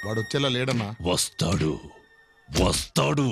వాడు వచ్చేలా లేడన్నా వస్తాడు వస్తాడు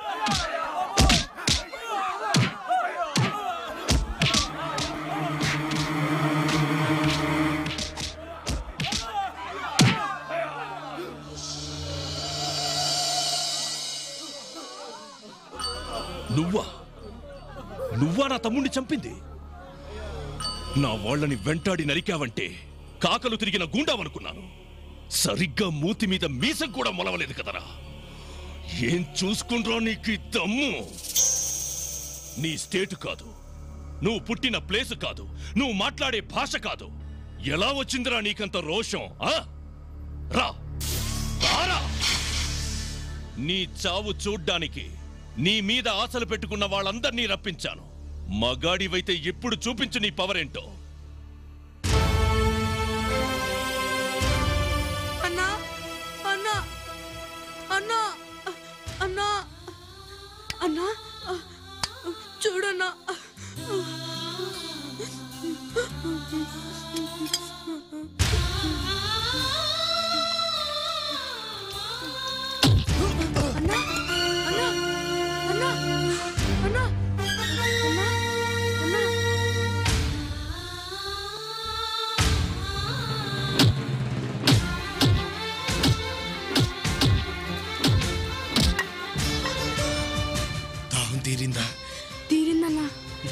నువ్వా నువ్వా నా తమ్ముణ్ణి చంపింది నా వాళ్ళని వెంటాడి నరికావంటే కాకలు తిరిగిన గుండావనుకున్నాను సరిగ్గా మూతి మీద మీసం కూడా మొలవలేదు కదరా ఏం చూసుకుండ్రో నీకు ఈ దమ్ము నీ స్టేట్ కాదు నువ్వు పుట్టిన ప్లేస్ కాదు నువ్వు మాట్లాడే భాష కాదు ఎలా వచ్చిందిరా నీకంత రోషం ఆ? రా రారా నీ చావు చూడ్డానికి నీ మీద ఆశలు పెట్టుకున్న వాళ్ళందర్నీ రప్పించాను మగాడివైతే ఎప్పుడు చూపించు నీ పవర్ ఏంటో అన్నా అన్నా అన్నా అన్నా అన్నా చూడన్నా అన్నా అన్నా అన్నా అన్నా అన్నా అన్నా దాహం తీరిందా తీరిందన్నా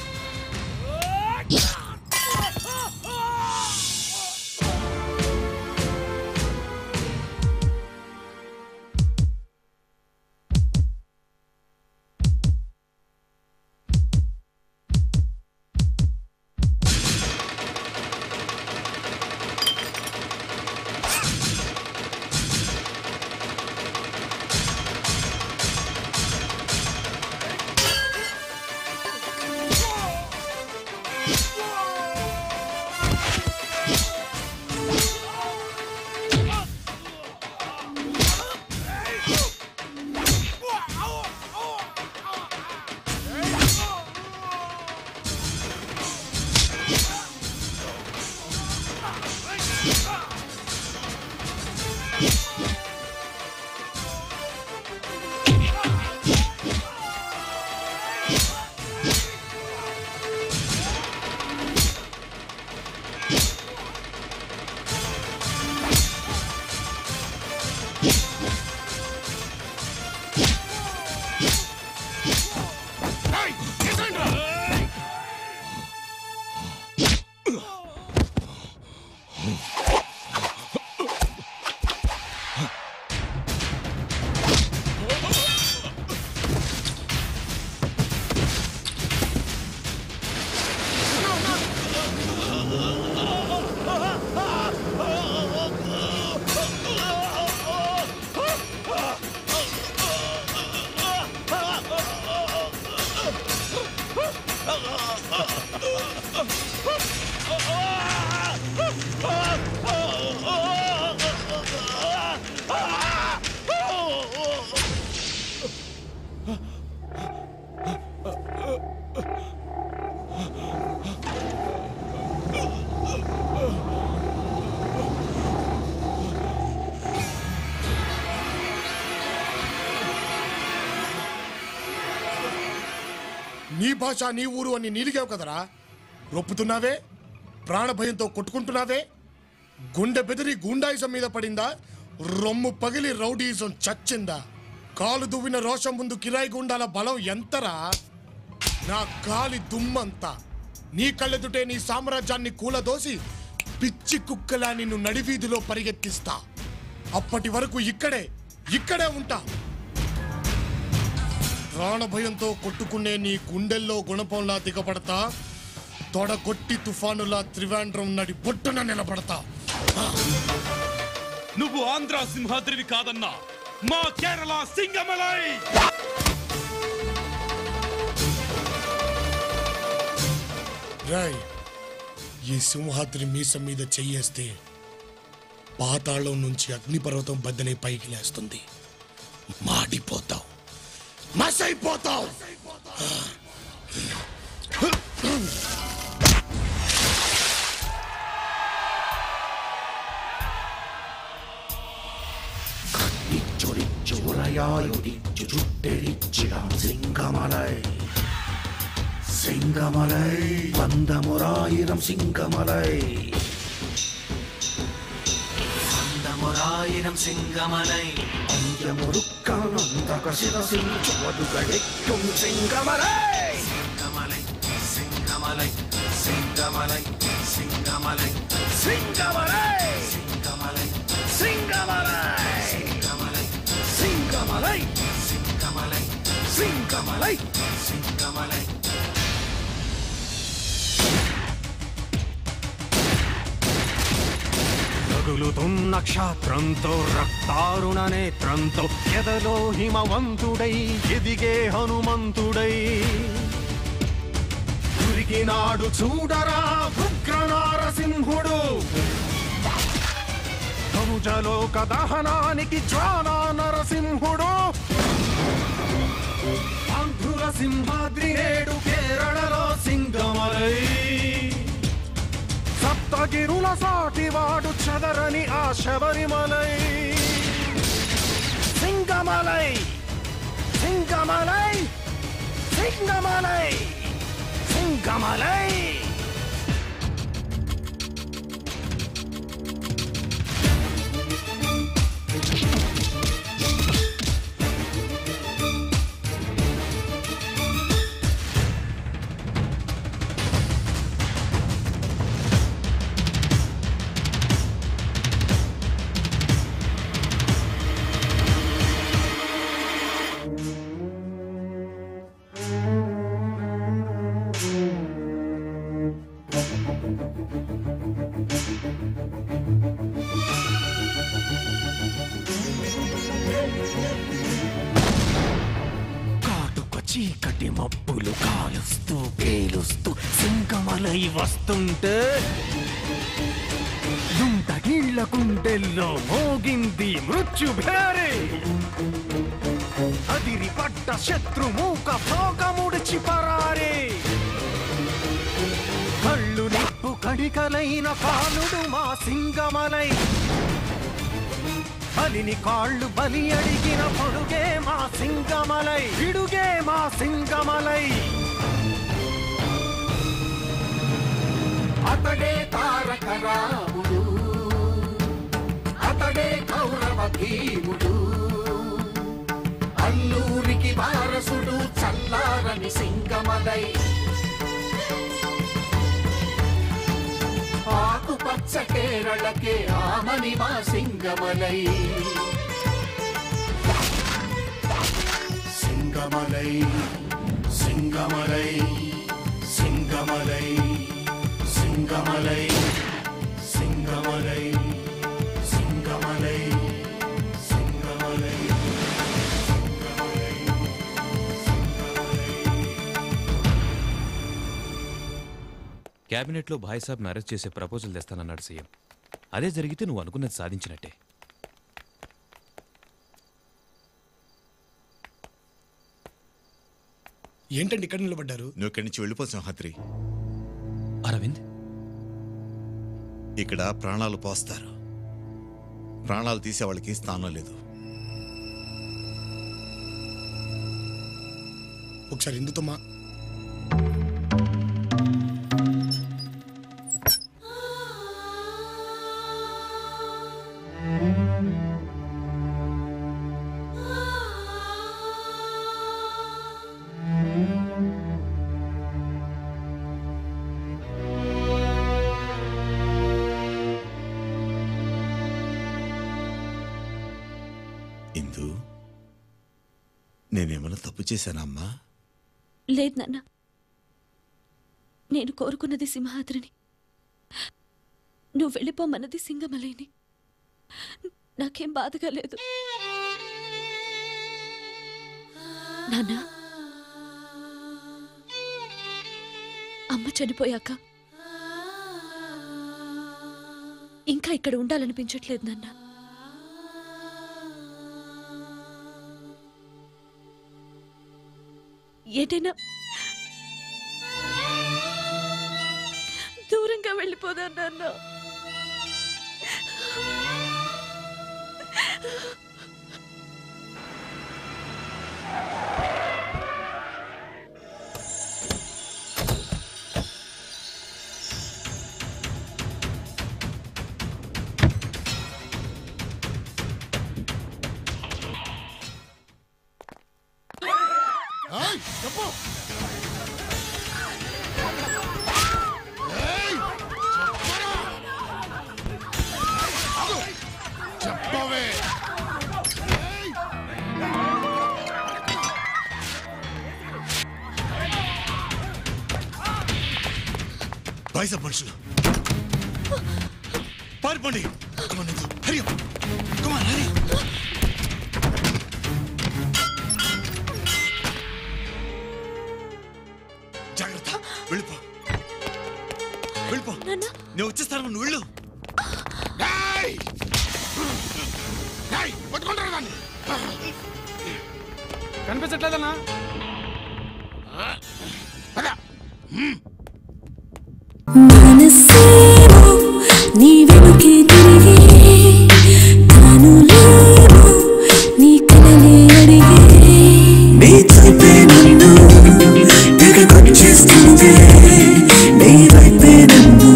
నీ భాష నీ ఊరు అని నీలిగావు కదరా రొప్పుతున్నావే ప్రాణభయంతో కొట్టుకుంటున్నావే గుండె బెదిరి గుండాయిజం మీద పడిందా రొమ్ము పగిలి రౌడీయిజం చచ్చిందా కాలు దువ్విన రోషం ముందు కిరాయి గుండాల బలం ఎంతరా నా గాలి దుమ్మంతా నీ కళ్ళెదుటే నీ సామ్రాజ్యాన్ని కూలదోసి పిచ్చి కుక్కలా నిన్ను నడివీధిలో పరిగెత్తిస్తా అప్పటి వరకు ఇక్కడే ఇక్కడే ఉంటా ప్రాణభయంతో కొట్టుకునే నీ గుండెల్లో గుణపంలా దిగబడతా తొడగొట్టి తుఫానులా త్రివేంద్రం నడి బొట్టున నిలబడతా నువ్వు ఆంధ్ర సింహాద్రివి కాదన్నా మా కేరళ సింగమలై రాయ్ ఈ సింహాద్రి మీసం మీద చెయ్యేస్తే పాతాళం నుంచి అగ్నిపర్వతం బద్దలై పైకి లేస్తుంది మాడిపోతావు మసైపోతావు தலையாயொடிச்சு சுட்டெரிச்சிடம் சிங்கமலை சிங்கமலை வந்த முறாயிரம் சிங்கமலை வந்த முறாயிரம் சிங்கமலை அஞ்சமுறுக்கால் அந்த கசிரசில் சுவடு கழிக்கும் சிங்கமலை சிங்கமலை சிங்கமலை சிங்கமலை சிங்கமலை சிங்கமலை சிங்கமலை சிங்கமலை சிங்கமலை சிங்கமலை சிங்கமலை சிங்கமலை சிங்கமலை తగులుతున్న క్షాత్రంతో రక్తారుణ నేత్రంతో ఎదలో హిమవంతుడై ఎదిగే హనుమంతుడై ఉరికినాడు చూడరా ఉగ్ర నారసింహుడు కముజలోక దహనానికి జ్వాలా నరసింహుడు ఆంధ్రుల సింహాద్రి నేడు కేరళలో సింగమలై సప్తగిరుల సాటివాడు చదరని ఆ శబరిమలై సింగమలై సింగమలై సింగమలై సింగమలై కాటుక చీకటి మబ్బులు కాలుస్తూ పేలుస్తూ సింగమలై వస్తుంటే దుంట నీళ్ల కుండెల్లో మోగింది మృత్యు భేరే అదిరి పట్ట శత్రు మూక పోక ముడిచి పరారే కళ్ళు నిప్పు కడికలైన కాలుడు మా సింగమలై బలిని కాళ్ళు బలి అడిగిన పొడుగే మా సింగమలై విడుగే మా సింగమలై అతడే తారక రాముడు అతడే కౌరవ భీముడు అల్లూరికి వారసుడు చల్లారని సింగమలై ఆకుపచ్చ కేరళకే ఆమని మా సింగమలై సింగమలై సింగమలై సింగమలై సింగమలై సింగమలై సింగమలై సింగమలై క్యాబినెట్లో భాయ్ సాబ్ని అరెస్ట్ చేసే ప్రపోజల్ తెస్తానన్నాడు సీఎం అదే జరిగితే నువ్వు అనుకున్నది సాధించినట్టే ఏంటండి ఇక్కడ నిలబడ్డారు నువ్వు ఇక్కడి నుంచి వెళ్ళిపో సింహాద్రి అరవింద్ ఇక్కడ ప్రాణాలు పోస్తారు ప్రాణాలు తీసే వాళ్ళకి స్థానం లేదు ఒకసారి ఇందుతో మా ఇందు నేనేమైనా తప్పు చేశానమ్మా లేదు నాన్న నేను కోరుకున్నది సింహాద్రిని నువ్వు వెళ్ళిపోమన్నది సింగమలేని నాకేం బాధగా లేదు నాన్న అమ్మ చనిపోయాక ఇంకా ఇక్కడ ఉండాలనిపించట్లేదు నాన్న ఏటైనా దూరంగా వెళ్ళిపోదా నాన్న చెప్పవే బాయ్సా మనుషులు పారిపోండి కమాన్ నిందు హరి కమాన్ హరి జాగ్రత్త వెళ్ళిపో వెళ్ళిపో నాన్న నేను వచ్చేస్తాను నువ్వు వెళ్ళు డేయ్! డేయ్, పట్టుకుంటారా దాన్ని కనిపించట్లేదన్నా పద. మనసేమో నీ వెనుకే తిరిగే కనులేమో నీ కలలే అడిగే నీ చూపే నన్ను తెగకొచ్చేస్తుంది నీ వైపే నన్ను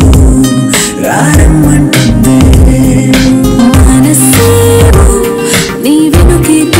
రారమ్మంటుంది మనసేమో నీ వెనుకే